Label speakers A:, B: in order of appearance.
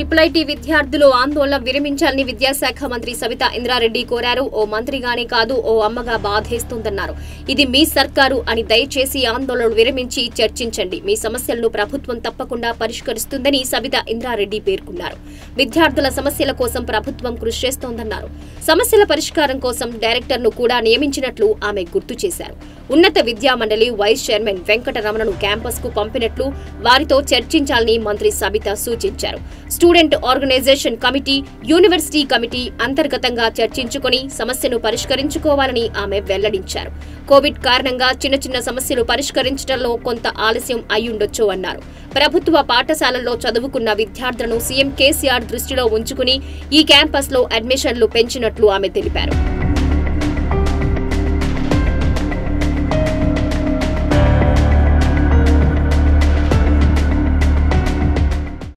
A: triple IT విద్యార్థులు ఆందోళన విరమించాలని విద్యాశాఖ మంత్రి సవితా ఇంద్రారెడ్డి కోరారు ఓ మంత్రిగానే కాదు ఓ అమ్మగా బాధేస్తోందన్నారు ఇది మీ సర్కారు అని దయచేసి ఆందోళనలు విరమించి చర్చించండి మీ సమస్యలను ప్రభుత్వం తప్పకుండా పరిష్కరిస్తుందని సవితా ఇంద్రారెడ్డి పేర్కొన్నారు విద్యార్థుల సమస్యల కోసం ప్రభుత్వం కృషి చేస్తోందన్నారు సమస్యల పరిష్కారం కోసం డైరెక్టర్ను కూడా నియమించినట్లు ఆమె గుర్తు చేశారు ఉన్నత విద్యా మండలి వైస్ చైర్మన్ వెంకటరమణను క్యాంపస్ కు పంపినట్లు వారితో చర్చించాలని మంత్రి సబిత సూచించారు student organisation committee university committee అంతర్గతంగా చర్చించుకొని సమస్యను పరిష్కరించుకోవాలని ఆమె వెల్లడించారు కోవిడ్ కారణంగా చిన్న చిన్న సమస్యలు పరిష్కరించడంలో కొంత ఆలస్యం అయ్యుండొచ్చు అన్నారు ప్రభుత్వ పాఠశాలల్లో చదువుకున్న విద్యార్థులను సీఎం కేసీఆర్ దృష్టిలో ఉంచుకుని ఈ క్యాంపస్లో అడ్మిషన్లు పెంచినట్లు ఆమె తెలిపారు